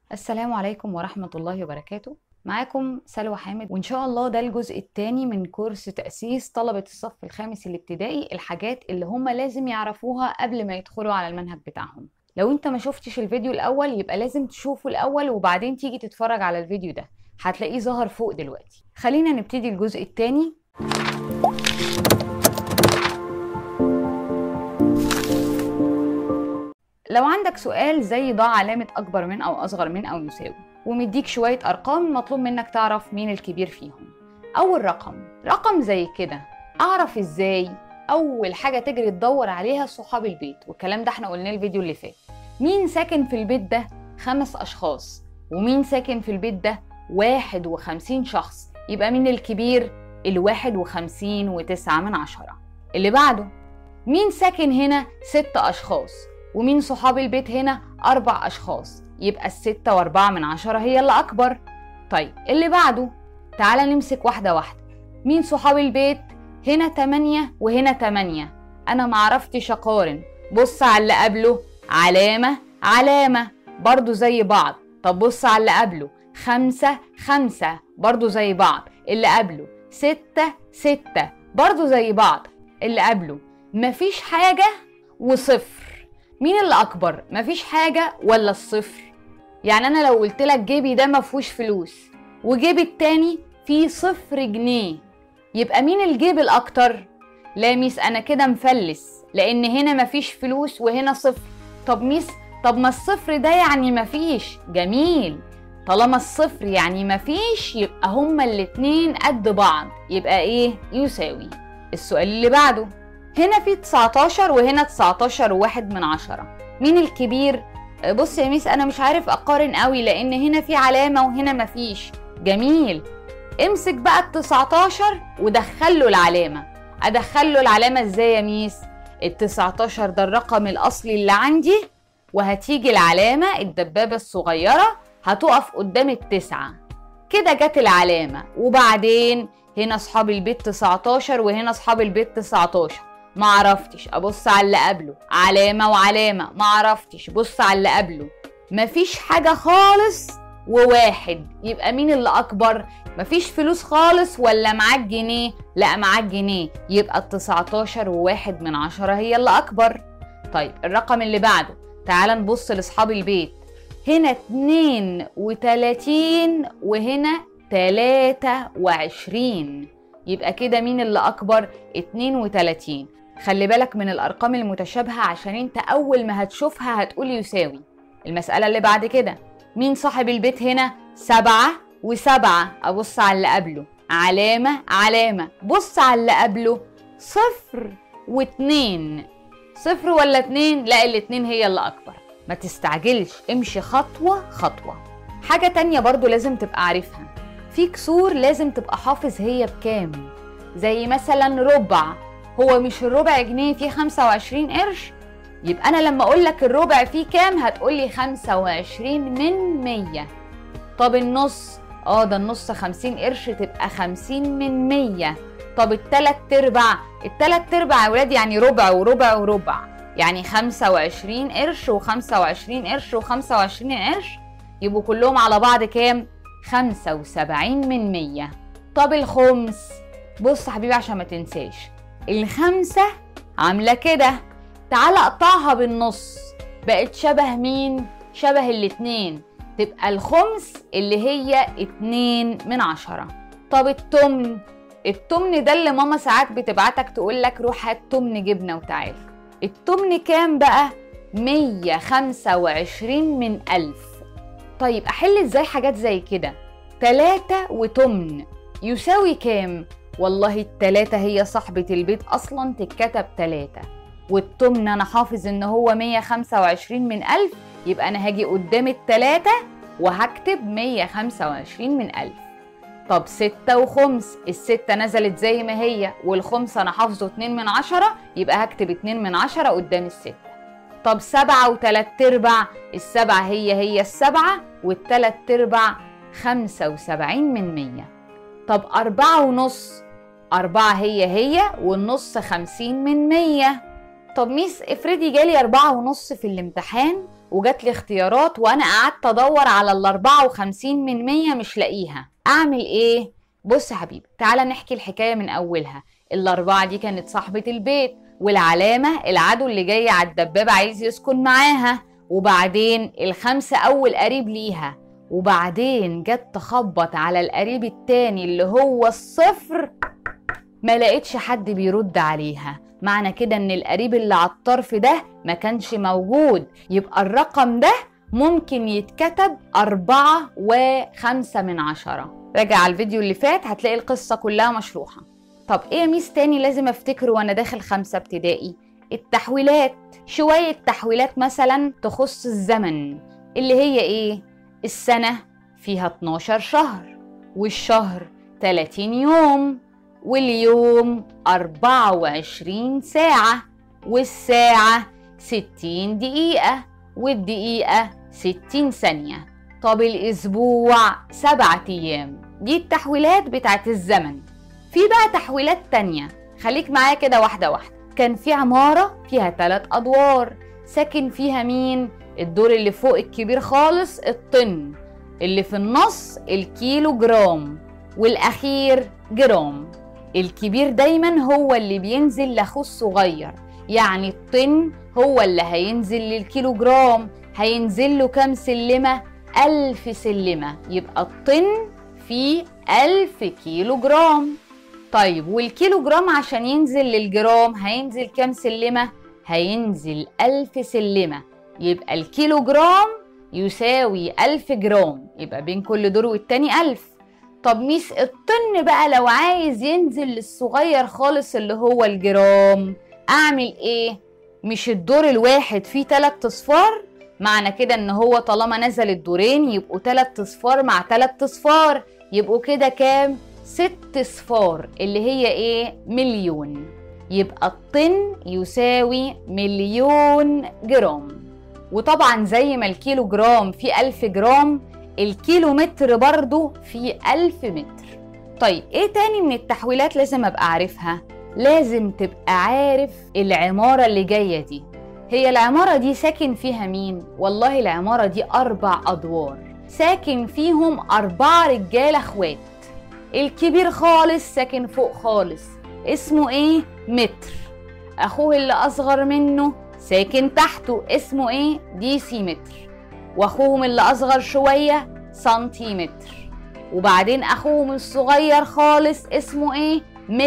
السلام عليكم ورحمة الله وبركاته معاكم سلوى حامد وإن شاء الله ده الجزء الثاني من كورس تأسيس طلبة الصف الخامس الابتدائي الحاجات اللي هم لازم يعرفوها قبل ما يدخلوا على المنهج بتاعهم لو انت ما شفتش الفيديو الأول يبقى لازم تشوفه الأول وبعدين تيجي تتفرج على الفيديو ده هتلاقيه ظهر فوق دلوقتي خلينا نبتدي الجزء الثاني لو عندك سؤال زي ضع علامة أكبر من أو أصغر من أو يساوي ومديك شوية أرقام مطلوب منك تعرف مين الكبير فيهم أول رقم رقم زي كده أعرف إزاي أول حاجة تجري تدور عليها صحاب البيت والكلام ده احنا قلناه الفيديو اللي فات مين ساكن في البيت ده خمس أشخاص ومين ساكن في البيت ده واحد وخمسين شخص يبقى مين الكبير الواحد وخمسين وتسعة من عشرة اللي بعده مين ساكن هنا ست أشخاص ومين صحاب البيت هنا أربع أشخاص يبقى الستة وأربعة من عشرة هي اللي أكبر طيب اللي بعده تعالى نمسك واحدة واحدة مين صحاب البيت هنا تمانية وهنا تمانية أنا معرفتش أقارن بص على اللي قبله علامة علامة برضو زي بعض طب بص على اللي قبله خمسة خمسة برضو زي بعض اللي قبله ستة ستة برضو زي بعض اللي قبله مفيش حاجة وصفر مين اللي اكبر مفيش حاجه ولا الصفر يعني انا لو قلت لك جيبي ده مفهوش فلوس وجيبي التاني فيه صفر جنيه يبقى مين الجيب الاكتر لا ميس انا كده مفلس لان هنا مفيش فلوس وهنا صفر طب ميس طب ما الصفر ده يعني مفيش جميل طالما الصفر يعني مفيش يبقى هما الاتنين قد بعض يبقى ايه يساوي السؤال اللي بعده هنا في 19 وهنا 19 وواحد من عشرة مين الكبير؟ بص يا ميس أنا مش عارف أقارن قوي لأن هنا في علامة وهنا مفيش جميل امسك بقى ال 19 ودخله العلامة أدخله العلامة إزاي يا ميس؟ ال 19 ده الرقم الأصلي اللي عندي وهتيجي العلامة الدبابة الصغيرة هتقف قدام التسعة كده جت العلامة وبعدين هنا أصحاب البيت 19 وهنا أصحاب البيت 19 ما عرفتش ابص على اللي قبله علامه وعلامه ما عرفتش بص على اللي قبله مفيش حاجه خالص وواحد يبقى مين اللي اكبر مفيش فلوس خالص ولا معاك جنيه لا معاك جنيه يبقى ال 19 وواحد من عشرة هي اللي اكبر طيب الرقم اللي بعده تعال نبص لاصحاب البيت هنا 32 وهنا 23 يبقى كده مين اللي اكبر 32 خلي بالك من الارقام المتشابهه عشان انت اول ما هتشوفها هتقول يساوي المساله اللي بعد كده مين صاحب البيت هنا سبعة وسبعة ابص على اللي قبله علامة علامة بص على اللي قبله صفر واتنين صفر ولا اتنين لا الاتنين هي اللي اكبر ما تستعجلش امشي خطوة خطوة حاجة تانية برضو لازم تبقى عارفها في كسور لازم تبقى حافظ هي بكام زي مثلا ربع هو مش الربع جنيه فيه 25 قرش يبقى انا لما اقول لك الربع فيه كام هتقولي 25 من 100 طب النص اه ده النص 50 قرش تبقى 50 من 100 طب التلات ارباع التلات ارباع يا ولاد يعني ربع وربع وربع يعني 25 قرش و25 قرش و25 قرش يبقوا كلهم على بعض كام 75 من 100 طب الخمس بص يا حبيبي عشان ما تنساش الخمسة عاملة كده تعال اقطعها بالنص بقت شبه مين؟ شبه الاتنين تبقى الخمس اللي هي اتنين من عشرة طب التمن التمن ده اللي ماما ساعات بتبعتك تقولك روح هات تمن جبنة وتعال التمن كام بقى؟ مية خمسة وعشرين من ألف طيب أحل إزاي حاجات زي كده؟ تلاتة وتمن يساوي كام؟ والله التلاتة هي صاحبة البيت أصلا تتكتب تلاتة والتمن أنا حافظ إن هو مية خمسة وعشرين من ألف يبقى أنا هاجي قدام التلاتة وهكتب مية خمسة وعشرين من ألف طب ستة وخمس الستة نزلت زي ما هي والخمس أنا حافظه اتنين من عشرة يبقى هكتب اتنين من عشرة قدام الستة طب سبعة وتلات ارباع السبعة هي هي السبعة والتلات ارباع خمسة وسبعين من مية طب أربعة ونص أربعة هي هي والنص خمسين من مية طب ميس افرضي جالي أربعة ونص في الامتحان وجات لي اختيارات وانا قعدت ادور على ال 54 من 100 مش لاقيها اعمل ايه بص يا حبيبي تعالى نحكي الحكايه من اولها الاربعه دي كانت صاحبه البيت والعلامه العدو اللي جاي على الدبابه عايز يسكن معاها وبعدين الخمسه اول قريب ليها وبعدين جت تخبط على القريب التاني اللي هو الصفر ما لقيتش حد بيرد عليها معنى كده ان القريب اللي على الطرف ده ما كانش موجود يبقى الرقم ده ممكن يتكتب أربعة وخمسة من عشرة راجع على الفيديو اللي فات هتلاقي القصة كلها مشروحة طب ايه ميس تاني لازم افتكره وانا داخل خمسة ابتدائي التحويلات شوية تحويلات مثلا تخص الزمن اللي هي ايه السنة فيها 12 شهر والشهر 30 يوم واليوم 24 ساعة والساعة 60 دقيقة والدقيقة 60 ثانية طب الأسبوع سبعة أيام دي التحويلات بتاعت الزمن في بقى تحويلات تانية خليك معايا كده واحدة واحدة كان في عمارة فيها تلات أدوار ساكن فيها مين؟ الدور اللي فوق الكبير خالص الطن اللي في النص الكيلو جرام والأخير جرام الكبير دايما هو اللي بينزل لاخوه الصغير يعني الطن هو اللي هينزل للكيلو جرام هينزل له كام سلمة؟ ألف سلمة يبقى الطن فيه ألف كيلو جرام طيب والكيلو جرام عشان ينزل للجرام هينزل كام سلمة؟ هينزل ألف سلمة يبقى الكيلو جرام يساوي ألف جرام يبقى بين كل دور والتاني ألف طب ميس الطن بقى لو عايز ينزل للصغير خالص اللي هو الجرام أعمل إيه؟ مش الدور الواحد فيه تلات أصفار معنى كده ان هو طالما نزل الدورين يبقوا تلات اصفار مع تلات اصفار يبقوا كده كام ست اصفار اللي هي ايه مليون يبقى الطن يساوي مليون جرام وطبعا زي ما الكيلو جرام فيه ألف جرام الكيلو متر برضو فيه ألف متر طيب ايه تاني من التحويلات لازم ابقى عارفها لازم تبقى عارف العمارة اللي جاية دي هي العمارة دي ساكن فيها مين؟ والله العمارة دي أربع أدوار ساكن فيهم أربعة رجالة أخوات الكبير خالص ساكن فوق خالص اسمه إيه؟ متر أخوه اللي أصغر منه ساكن تحته اسمه إيه؟ ديسي متر وأخوهم اللي أصغر شوية سنتيمتر وبعدين أخوهم الصغير خالص اسمه إيه؟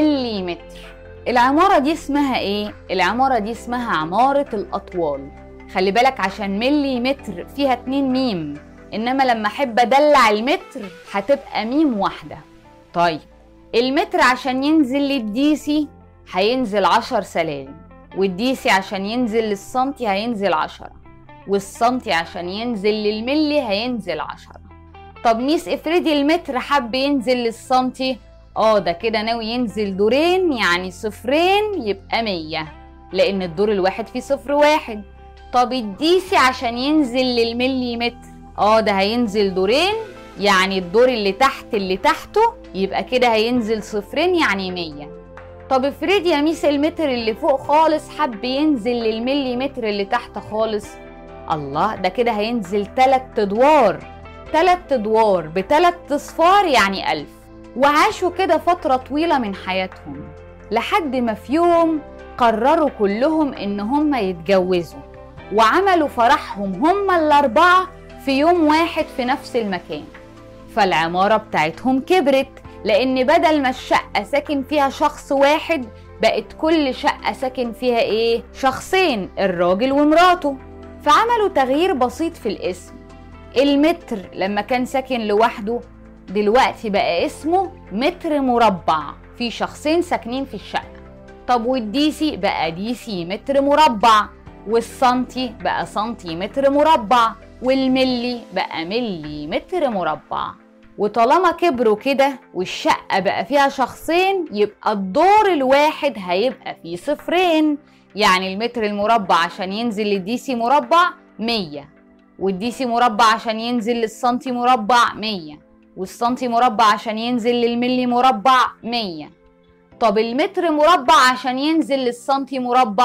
مليمتر العمارة دي اسمها ايه؟ العمارة دي اسمها عمارة الأطوال خلي بالك عشان ملي متر فيها اتنين ميم إنما لما أحب أدلع المتر هتبقى ميم واحدة طيب المتر عشان ينزل للديسي هينزل عشر سلالم والديسي عشان ينزل للسنتي هينزل عشرة والسنتي عشان ينزل للملي هينزل عشرة طب ميس افرضي المتر حب ينزل للسنتي اه ده كده ناوي ينزل دورين يعني صفرين يبقى مية لأن الدور الواحد فيه صفر واحد طب الديسي عشان ينزل للملي متر اه ده هينزل دورين يعني الدور اللي تحت اللي تحته يبقى كده هينزل صفرين يعني مية طب افرضي يا ميس المتر اللي فوق خالص حب ينزل للملي متر اللي تحت خالص الله ده كده هينزل تلات ادوار تلات ادوار بتلات اصفار يعني ألف وعاشوا كده فترة طويلة من حياتهم لحد ما في يوم قرروا كلهم إن هم يتجوزوا وعملوا فرحهم هم الأربعة في يوم واحد في نفس المكان فالعمارة بتاعتهم كبرت لأن بدل ما الشقة ساكن فيها شخص واحد بقت كل شقة ساكن فيها إيه؟ شخصين الراجل ومراته فعملوا تغيير بسيط في الاسم المتر لما كان ساكن لوحده دلوقتي بقى اسمه متر مربع في شخصين ساكنين في الشقة طب والديسي بقى ديسي متر مربع والسنتي بقى سنتي متر مربع والملي بقى ملي متر مربع وطالما كبروا كده والشقة بقى فيها شخصين يبقى الدور الواحد هيبقى فيه صفرين يعني المتر المربع عشان ينزل للديسي مربع مية والديسي مربع عشان ينزل للسنتي مربع مية والسنتي مربع عشان ينزل للملي مربع مية طب المتر مربع عشان ينزل للسنتي مربع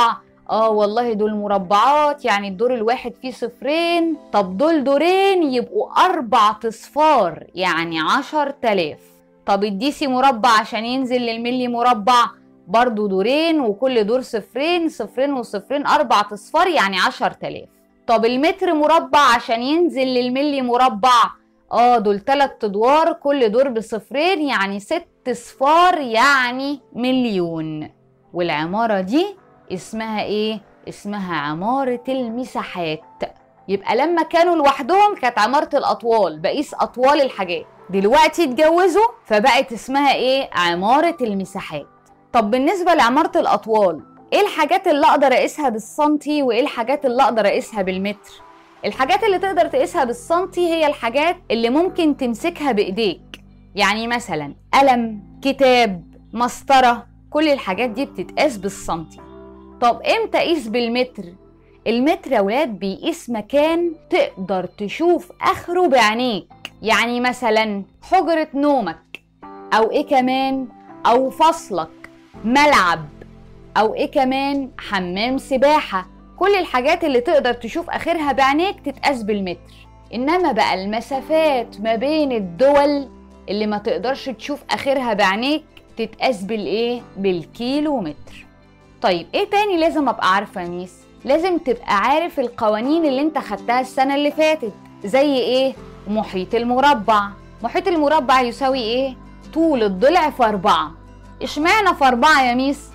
اه والله دول مربعات يعني الدور الواحد فيه صفرين طب دول دورين يبقوا أربع أصفار يعني عشر تلاف طب الديسي مربع عشان ينزل للملي مربع برضو دورين وكل دور صفرين صفرين وصفرين أربع أصفار يعني عشر تلاف طب المتر مربع عشان ينزل للملي مربع اه دول تلات ادوار كل دور بصفرين يعني ست صفار يعني مليون والعمارة دي اسمها ايه؟ اسمها عمارة المساحات يبقى لما كانوا لوحدهم كانت عمارة الأطوال بقيس أطوال الحاجات دلوقتي اتجوزوا فبقت اسمها ايه؟ عمارة المساحات طب بالنسبة لعمارة الأطوال ايه الحاجات اللي اقدر اقيسها بالسنتي وايه الحاجات اللي اقدر اقيسها بالمتر الحاجات اللي تقدر تقيسها بالسنتي هي الحاجات اللي ممكن تمسكها بايديك يعني مثلا قلم كتاب مسطرة كل الحاجات دي بتتقاس بالسنتي طب امتى اقيس بالمتر المتر يا ولاد بيقيس مكان تقدر تشوف اخره بعينيك يعني مثلا حجرة نومك او ايه كمان او فصلك ملعب او ايه كمان حمام سباحة كل الحاجات اللي تقدر تشوف اخرها بعينيك تتقاس بالمتر انما بقى المسافات ما بين الدول اللي ما تقدرش تشوف اخرها بعينيك تتقاس بالايه بالكيلو متر طيب ايه تاني لازم ابقى عارفه يا ميس لازم تبقى عارف القوانين اللي انت خدتها السنه اللي فاتت زي ايه محيط المربع محيط المربع يساوي ايه طول الضلع في أربعة اشمعنى في أربعة يا ميس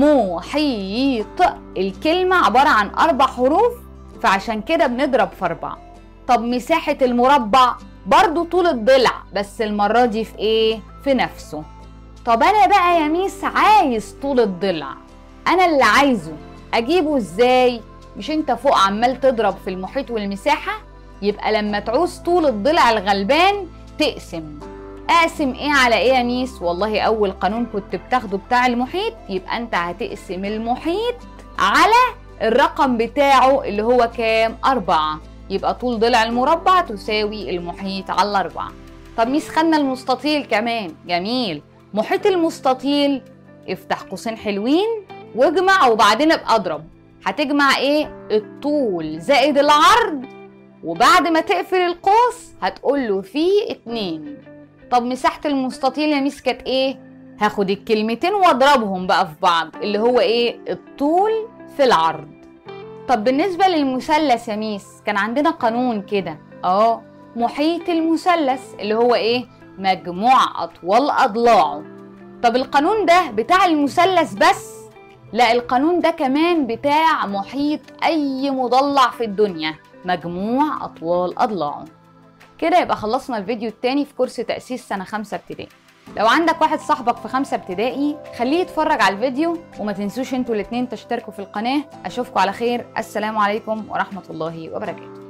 محيط الكلمة عبارة عن أربع حروف فعشان كده بنضرب في أربعة طب مساحة المربع برضو طول الضلع بس المرة دي في ايه في نفسه طب انا بقى يا ميس عايز طول الضلع انا اللي عايزه اجيبه ازاي مش انت فوق عمال تضرب في المحيط والمساحة يبقى لما تعوز طول الضلع الغلبان تقسم اقسم ايه على ايه يا ميس والله اول قانون كنت بتاخده بتاع المحيط يبقى انت هتقسم المحيط على الرقم بتاعه اللي هو كام أربعة يبقى طول ضلع المربع تساوي المحيط على أربعة طب ميس خدنا المستطيل كمان جميل محيط المستطيل افتح قوسين حلوين واجمع وبعدين ابقى اضرب هتجمع ايه الطول زائد العرض وبعد ما تقفل القوس هتقول له فيه اتنين طب مساحة المستطيل يا ميس كانت ايه هاخد الكلمتين واضربهم بقى في بعض اللي هو ايه الطول في العرض طب بالنسبة للمثلث يا ميس كان عندنا قانون كده اه محيط المثلث اللي هو ايه مجموع اطوال اضلاعه طب القانون ده بتاع المثلث بس لا القانون ده كمان بتاع محيط اي مضلع في الدنيا مجموع اطوال اضلاعه كده يبقى خلصنا الفيديو التاني في كورس تأسيس سنة خمسة ابتدائي لو عندك واحد صاحبك في خمسة ابتدائي خليه يتفرج على الفيديو وما تنسوش انتوا الاتنين تشتركوا في القناة اشوفكم على خير السلام عليكم ورحمة الله وبركاته